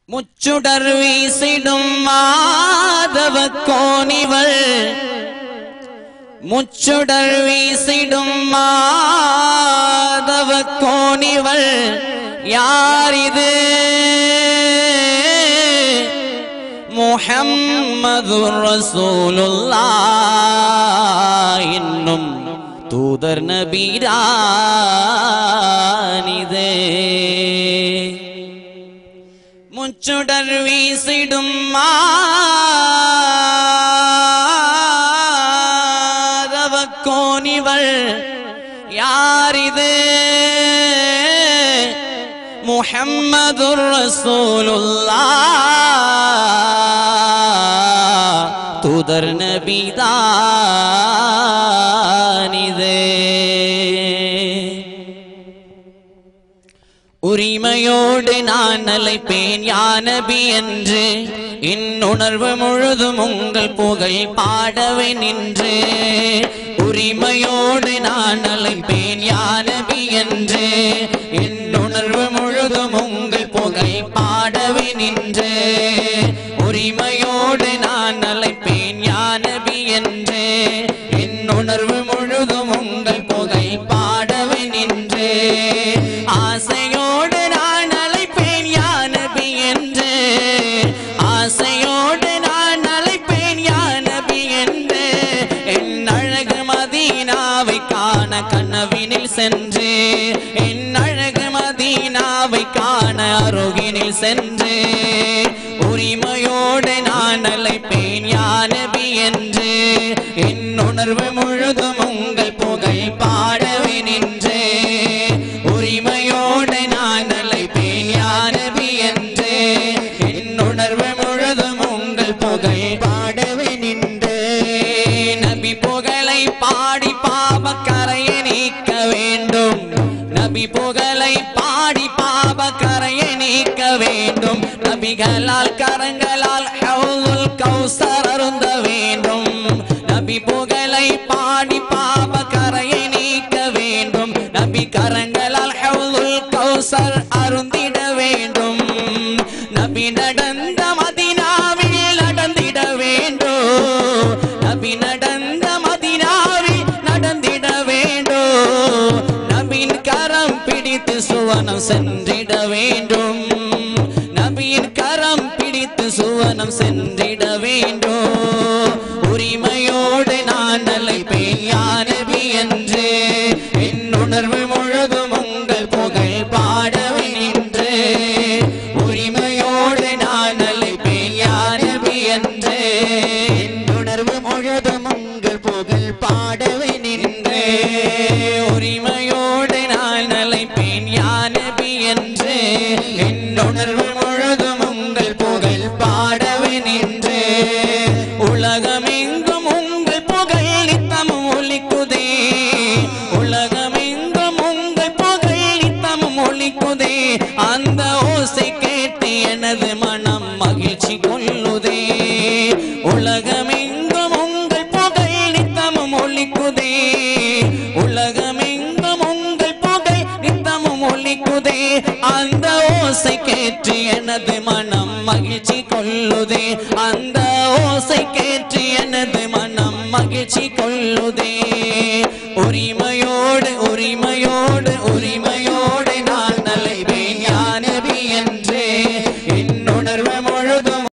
முச்சுடர் வீசிடும் மாதவ கோணிவள் முச்சுடர் வீசிடும் மாதவ கோணிவள் யாரிது முஹம்மது ரசூலுல்லா இன்னும் தூதர் நபீரானிதே முச்சுடர் வீசிடும் மாதவ கோணிவள் யாரிது முஹம்மது ரசூலுல்லா தூதர் நபிதானிதே உரிமையோடு நான் அழைப்பேன் யானபி என்று இன்னுணர்வு முழுதும் உங்கள் புகழ் பாடவே நின்று உரிமையோடு நான் அழைப்பேன் யானபி என்று இன்னுணர்வு முழுதும் உங்கள் புகழ் பாடவே நின்று உரிமையோடு நான் அழைப்பேன் யானபி என்று இன்னுணர்வு முழுதும் உங்கள் புகழ் பாடவே நின்று ஆசையோடு நான் அழைப்பேன் யானபி என்று ஆசையோடு நான் அழைப்பேன் யானபி என்று என் அழகு மதீனாவை காண கனவினில் சென்று என் அழகு மதீனாவை காண அருகினில் சென்று உரிமையோடு நான் அழைப்பேன் யானபி என்று என் உணர்வு முழுதும் உங்கள் புகழ் பாடவே நின்று உரிமையோடு நான் அழைப்பேன் யானபி என்று என் உணர்வு முழுதும் உங்கள் புகழ் பாடவே நின்று நபி புகழை பாடி பாவ கரையை நீக்க வேண்டும் நபி புகழை பாடி பாவ கரையை நீக்க வேண்டும் நபிகளால் கரங்களால் ஹவுல் கௌசர் அருந்த வேண்டும் நபி புகழை பாடி பாவ கரையை நீக்க வேண்டும் நபி கரங்களால் ஹவுல் கௌசர் அருந்திட வேண்டும் நபி நடந்த மதினாவில் நடந்திட வேண்டும் நபி நடந்த மதினாவில் நடந்திட வேண்டும் நபியின் கரம் பிடித்து சுவனம் சென்றிட வேண்டும் நபியின் கரம் பிடித்து சுவனம் சென்றிட வேண்டும் உரிமையோடு நான் அழைப்பேன் யானபி என்று என் உணர்வு முழுதும் உங்கள் புகழ் பாடவே நின்று உரிமையோடு நான் அழைப்பேன் யானபி என்று என் உணர்வு முழுதும் உங்கள் புகழ் பாடவே நின்று உரிமையோடு நான் அழைப்பேன் யானபி என்று என் உணர்வு முழுதும் உங்கள் புகழ் பாடவே நின்று உலகமெங்கும் உங்கள் புகழ் நித்தமும் ஒலிக்குதே உலகமெங்கும் உங்கள் புகழ் நித்தமும் ஒலிக்குதே அந்த ஓசை கேட்டு எனது மனம் மகிழ்ச்சி கொள்ளுதே உலகமெங்கும் உங்கள் புகழ் நித்தமும் ஒலிக்குதே உலகமெங்கும் உங்கள் புகழ் நித்தமும் ஒலிக்குதே அந்த ஓசை கேட்டு எனது மனம் மகிழ்ச்சி கொள்ளுதே அந்த ஓசை கேட்டு எனது மனம் மகிழ்ச்சி கொள்ளுதே உரிமையோடு உரிமையோடு உரிமையோடு நான் அலைவேன் யானபி என்று என் உணர்வு முழுதும்